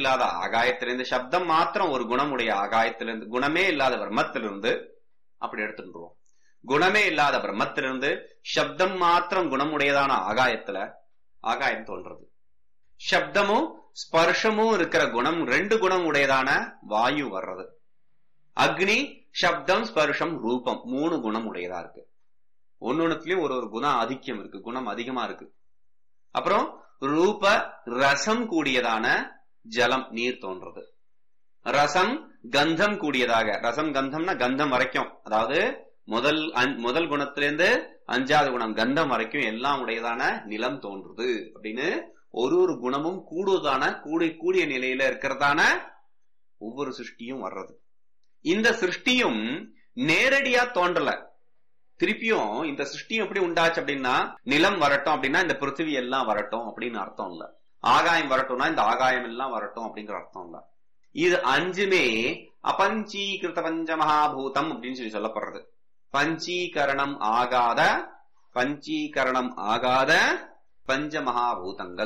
இல்லாத ஆகாயத்திலிருந்து சப்தம் மாத்திரம் ஒரு குணமுடைய ஆகாயத்திலிருந்து குணமே இல்லாத பிரம்மத்திலிருந்து அப்படி எடுத்துட்டுருவோம் குணமே இல்லாத பிரம்மத்திலிருந்து சப்தம் மாத்திரம் குணமுடையதான ஆகாயத்துல ஆகாயம் தோன்றது சப்தமும் ஸ்பர்ஷமும் இருக்கிற குணம் ரெண்டு குணம் உடையதான வாயு வர்றது அக்னி சப்தம் ஸ்பர்ஷம் ரூபம் மூணு குணம் உடையதா இருக்கு ஒன்னொன்னுலயும் ஒரு ஒரு குணம் அதிகம் இருக்கு குணம் அதிகமா இருக்கு அப்புறம் ரூப ரசம் கூடியதான ஜலம் நீர் தோன்றது ரசம் கந்தம் கூடியதாக ரசம் கந்தம்னா கந்தம் வரைக்கும் அதாவது முதல் முதல் குணத்திலிருந்து அஞ்சாவது குணம் கந்தம் வரைக்கும் எல்லாம் உடையதான நிலம் தோன்றுது அப்படின்னு ஒரு ஒரு குணமும் கூடுவதான கூடி கூடிய நிலையில இருக்கிறதான ஒவ்வொரு சிருஷ்டியும் வர்றது இந்த சிருஷ்டியும் நேரடியா தோன்றல திருப்பியும் இந்த சிருஷ்டியும் எப்படி உண்டாச்சு அப்படின்னா நிலம் வரட்டும் அப்படின்னா இந்த பிருத்திவி எல்லாம் வரட்டும் அப்படின்னு அர்த்தம் இல்ல ஆகாயம் வரட்டும்னா இந்த ஆகாயம் எல்லாம் வரட்டும் அப்படிங்கிற அர்த்தம் இல்ல இது அஞ்சுமே அபஞ்சீகிருத பஞ்சமகாபூதம் அப்படின்னு சொல்லி சொல்லப்படுறது பஞ்சீகரணம் ஆகாத பஞ்சீகரணம் ஆகாத பஞ்சமகாபூதங்கள்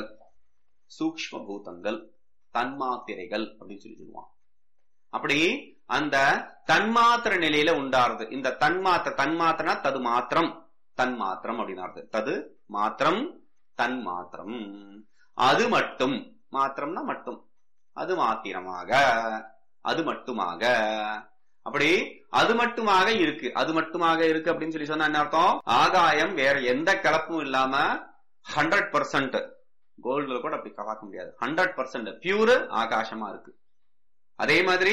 சூக்ம பூதங்கள் தன்மாத்திரைகள் அப்படின்னு சொல்லி சொல்லுவான் அப்படி அந்த தன்மாத்திர நிலையில உண்டாருது இந்த தன்மாத்திர தன்மாத்திரனா தது மாத்திரம் தன்மாத்திரம் அப்படின்னு தது மாத்திரம் தன்மாத்திரம் அது மட்டும் மாத்திரம்னா மட்டும் அது மாத்திரமாக அது மட்டுமாக அப்படி அது மட்டுமாக இருக்கு அது மட்டுமாக இருக்கு அப்படின்னு சொல்லி சொன்னா என்ன அர்த்தம் ஆகாயம் வேற எந்த கலப்பும் இல்லாம ஹண்ட்ரட் பர்சன்ட் கோல்டுல கூட அப்படி பார்க்க முடியாது ஹண்ட்ரட் பர்சன்ட் பியூர் ஆகாசமா இருக்கு அதே மாதிரி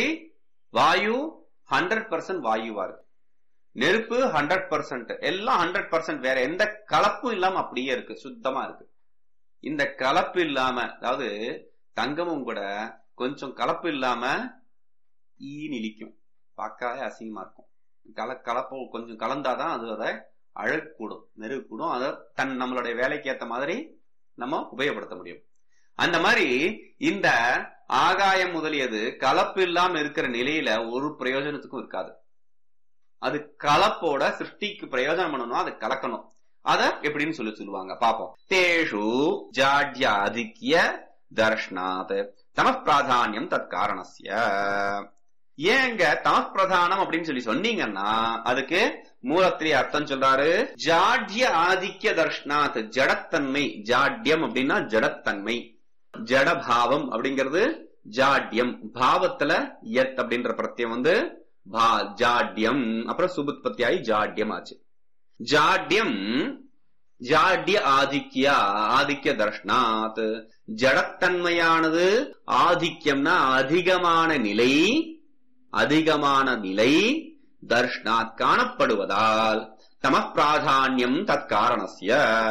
வாயு ஹண்ட்ரட் பர்சன்ட் வாயுவா இருக்கு நெருப்பு ஹண்ட்ரட் பர்சன்ட் எல்லாம் ஹண்ட்ரட் பர்சன்ட் வேற எந்த கலப்பும் இல்லாம அப்படியே இருக்கு சுத்தமா இருக்கு இந்த கலப்பு இல்லாம அதாவது தங்கமும் கூட கொஞ்சம் கலப்பு இல்லாம ஈ நிலிக்கும் பார்க்கவே அசிங்கமா இருக்கும் கல கலப்பு கொஞ்சம் கலந்தாதான் அது அதை அழகு கூடும் மெருகு கூடும் அதை தன் நம்மளுடைய வேலைக்கு ஏத்த மாதிரி நம்ம உபயோகப்படுத்த முடியும் அந்த மாதிரி இந்த ஆகாயம் முதலியது கலப்பு இல்லாம இருக்கிற நிலையில ஒரு பிரயோஜனத்துக்கும் இருக்காது அது கலப்போட சிருஷ்டிக்கு பிரயோஜனம் பண்ணணும் அதை கலக்கணும் அத எப்படின்னு சொல்லி சொல்லுவாங்க பாப்போம் தேஷு ஜாட்யாதிக்ய தர்ஷனாத் தம பிராதானியம் தத் காரணஸ்ய ஏங்க தம பிரதானம் அப்படின்னு சொல்லி சொன்னீங்கன்னா அதுக்கு மூலத்திலே அர்த்தம் சொல்றாரு ஜாட்ய ஆதிக்க தர்ஷனாத் ஜடத்தன்மை ஜாட்யம் அப்படின்னா ஜடத்தன்மை ஜடபாவம் அப்படிங்கிறது ஜாட்யம் பாவத்துல எத் அப்படின்ற பிரத்தியம் வந்து ஜாட்யம் அப்புறம் சுபுத்பத்தியாயி ஜாட்யம் ஆச்சு ஜாட்யம் ஜாட்ய ஆதித்ய ஆதித்ய தர்ஷனாத் ஜடத்தன்மையானது ஆதித்யம்னா அதிகமான நிலை அதிகமான நிலை தர்ஷனாத் காணப்படுவதால் தம பிராதானியம் தற்காரணசிய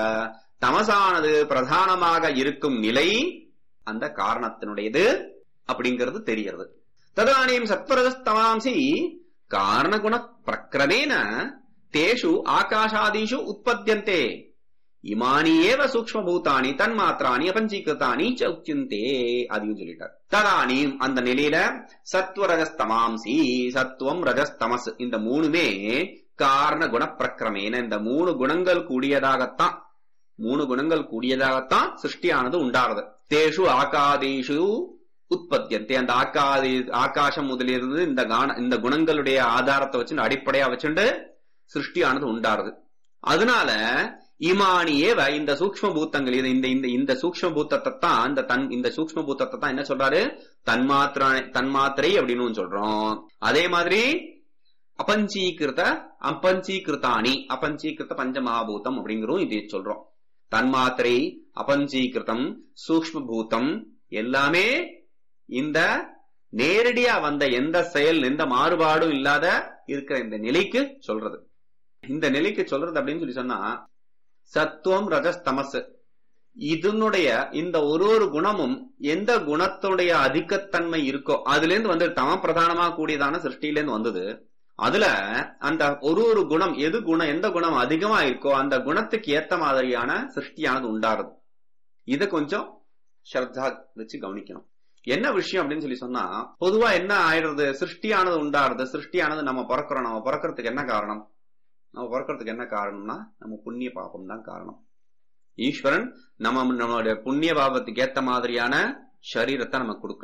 தமசானது பிரதானமாக இருக்கும் நிலை அந்த காரணத்தினுடையது அப்படிங்கிறது தெரிகிறது ததானியம் சத்வரஜஸ்தமாம்சி காரணகுண பிரக்கிரமேன தேஷு ஆகாஷாதீஷு உற்பத்தியந்தே இமானி ஏவ சூக்மபூதானி தன்மாத்திராணி அபஞ்சீகிருத்தானி ச உச்சியந்தே அதையும் சொல்லிட்டார் ததானியும் அந்த நிலையில சத்வரஜஸ்தமாம்சி சத்துவம் ரஜஸ்தமஸ் இந்த மூணுமே காரண குண பிரக்கிரமேன இந்த மூணு குணங்கள் கூடியதாகத்தான் மூணு குணங்கள் கூடியதாகத்தான் சிருஷ்டியானது உண்டாகிறது தேஷு ஆகாதீஷு உற்பத்தியந்தே அந்த ஆக்காதி ஆகாசம் முதலிருந்து இந்த கான இந்த குணங்களுடைய ஆதாரத்தை வச்சு அடிப்படையா வச்சுட்டு சிருஷ்டியானது உண்டாருது அதனால இமானியேவ இந்த சூக்ம பூத்தங்கள் இது இந்த இந்த இந்த சூக்ம பூத்தத்தை தான் இந்த தன் இந்த சூக்ம பூத்தத்தை தான் என்ன சொல்றாரு தன்மாத்திர தன்மாத்திரை அப்படின்னு சொல்றோம் அதே மாதிரி அபஞ்சீகிருத அப்பஞ்சீகிருத்தானி அபஞ்சீகிருத பஞ்சமகாபூதம் அப்படிங்கிறோம் இதை சொல்றோம் தன்மாத்திரை அபஞ்சீகிருதம் சூக்ம பூதம் எல்லாமே இந்த நேரடியா வந்த எந்த செயல் எந்த மாறுபாடும் இல்லாத இருக்கிற இந்த நிலைக்கு சொல்றது இந்த நிலைக்கு சொல்றது அப்படின்னு சொல்லி சொன்னா சத்துவம் ரஜஸ் தமஸ் இதனுடைய இந்த ஒரு ஒரு குணமும் எந்த குணத்துடைய அதிகத்தன்மை இருக்கோ அதுல இருந்து வந்து தம பிரதானமா கூடியதான சிருஷ்டியில இருந்து வந்தது அதுல அந்த ஒரு ஒரு குணம் எது குணம் எந்த குணம் அதிகமா இருக்கோ அந்த குணத்துக்கு ஏத்த மாதிரியான சிருஷ்டியானது உண்டாருது இத கொஞ்சம் ஸ்ரத்தா வச்சு கவனிக்கணும் என்ன விஷயம் அப்படின்னு சொல்லி சொன்னா பொதுவா என்ன ஆயிடுறது சிருஷ்டியானது உண்டாருது சிருஷ்டியானது நம்ம பிறக்கிறோம் நம்ம பிறக்கிறதுக்கு என்ன காரணம் நம்ம பிறக்கிறதுக்கு என்ன காரணம்னா நம்ம புண்ணிய பாபம் தான் காரணம் ஈஸ்வரன் நம்ம நம்மளுடைய புண்ணிய பாபத்துக்கு ஏத்த மாதிரியான சரீரத்தை நமக்கு கொடுக்க